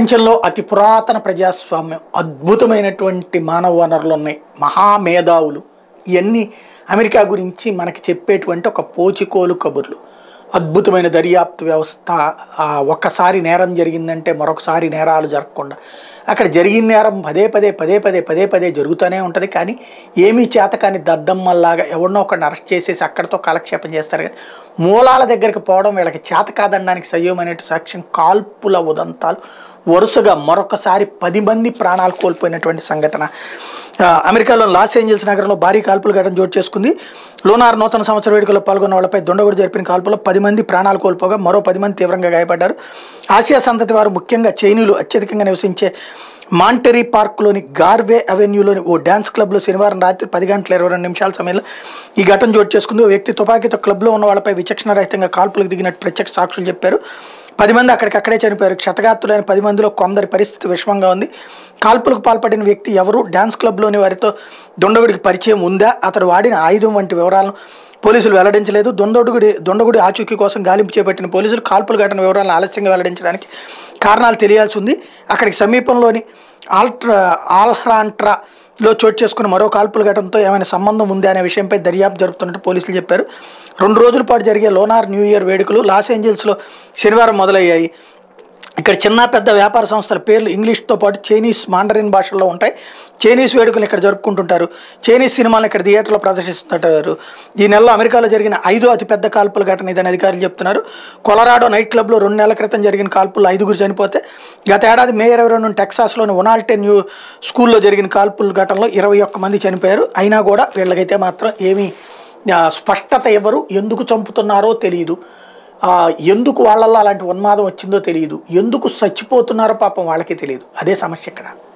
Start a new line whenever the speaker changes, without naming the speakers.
ప్రపంచంలో అతి పురాతన ప్రజాస్వామ్యం అద్భుతమైనటువంటి మానవ వనరులు ఉన్నాయి మహామేధావులు ఇవన్నీ అమెరికా గురించి మనకి చెప్పేటువంటి ఒక పోచికోలు కబుర్లు అద్భుతమైన దర్యాప్తు వ్యవస్థ ఆ, ఒక్కసారి నేరం జరిగిందంటే మరొకసారి నేరాలు జరగకుండా అక్కడ జరిగిన నేరం పదే పదే పదే పదే పదే పదే జరుగుతూనే ఉంటుంది కానీ ఏమీ చేతకాని దద్దమ్మల్లాగా ఎవరినో ఒకరిని అరెస్ట్ చేసేసి అక్కడితో కాలక్షేపం చేస్తారు కానీ మూలాల దగ్గరికి పోవడం వీళ్ళకి చేత కాదనడానికి సయ్యమైనట్టు సాక్ష్యం కాల్పుల ఉదంతాలు వరుసగా మరొకసారి పది మంది ప్రాణాలు కోల్పోయినటువంటి సంఘటన ఆ, అమెరికాలో లాస్ ఏంజల్స్ నగరంలో భారీ కాల్పులు ఘటన చోటు చేసుకుంది లోనార్ నూతన సంవత్సర వేడుకలో పాల్గొన్న వాళ్ళపై దొండగుడు జరిపిన కాల్పులో పది మంది ప్రాణాలు కోల్పోగా మరో పది మంది తీవ్రంగా గాయపడ్డారు ఆసియా సంతతి వారు ముఖ్యంగా చైనీయులు అత్యధికంగా నివసించే మాంటరీ పార్క్లోని గార్వే అవెన్యూలోని ఓ డ్యాన్స్ క్లబ్లో శనివారం రాత్రి పది గంటల ఇరవై రెండు నిమిషాల సమయంలో ఈ ఘటన చోటు చేసుకుంది ఓ వ్యక్తి తుపాకీతో క్లబ్లో ఉన్న వాళ్ళపై విచక్షణరహితంగా కాల్పులకు దిగినట్టు ప్రత్యక్ష సాక్షులు చెప్పారు పది మంది అక్కడికక్కడే చనిపోయారు క్షతగాత్రులైన పది మందిలో కొందరి పరిస్థితి విషమంగా ఉంది కాల్పులకు పాల్పడిన వ్యక్తి ఎవరు డ్యాన్స్ క్లబ్లోని వారితో దొండగుడికి పరిచయం ఉందా అతడు వాడిన ఆయుధం వంటి వివరాలను పోలీసులు వెల్లడించలేదు దొండగుడి దొండగుడి ఆచూకీ కోసం గాలింపు చేపట్టిన పోలీసులు కాల్పుల ఘటన వివరాలను ఆలస్యంగా వెల్లడించడానికి కారణాలు తెలియాల్సి ఉంది అక్కడికి సమీపంలోని ఆల్ట్రా ఆల్హ్రాంట్రాలో చోటు చేసుకున్న మరో కాల్పుల ఘటనతో ఏమైనా సంబంధం ఉందా అనే విషయంపై దర్యాప్తు జరుపుతున్నట్టు పోలీసులు చెప్పారు రెండు రోజుల పాటు జరిగే లోనార్ న్యూ ఇయర్ వేడుకలు లాస్ ఏంజల్స్లో శనివారం మొదలయ్యాయి ఇక్కడ చిన్న పెద్ద వ్యాపార సంస్థల పేర్లు ఇంగ్లీష్తో పాటు చైనీస్ మాండరిన్ భాషల్లో ఉంటాయి చైనీస్ వేడుకలు ఇక్కడ జరుపుకుంటుంటారు చైనీస్ సినిమాలను ఇక్కడ థియేటర్లో ప్రదర్శిస్తుంటారు ఈ నెలలో అమెరికాలో జరిగిన ఐదో అతిపెద్ద కాల్పుల ఘటన ఇదని అధికారులు చెప్తున్నారు కొలరాడో నైట్ క్లబ్లో రెండు నెలల క్రితం జరిగిన కాల్పుల్లో ఐదుగురు చనిపోతే గత ఏడాది మే ఇరవై రెండు టెక్సాస్లోని ఒనాల్టెన్ న్యూ స్కూల్లో జరిగిన కాల్పుల ఘటనలో ఇరవై ఒక్క మంది చనిపోయారు అయినా కూడా వీళ్ళకైతే మాత్రం ఏమీ ఆ, స్పష్టత ఎవరు ఎందుకు చంపుతున్నారో తెలియదు ఆ, ఎందుకు వాళ్ళల్లో అలాంటి ఉన్మాదం వచ్చిందో తెలియదు ఎందుకు చచ్చిపోతున్నారో పాపం వాళ్ళకి తెలియదు అదే సమస్య ఇక్కడ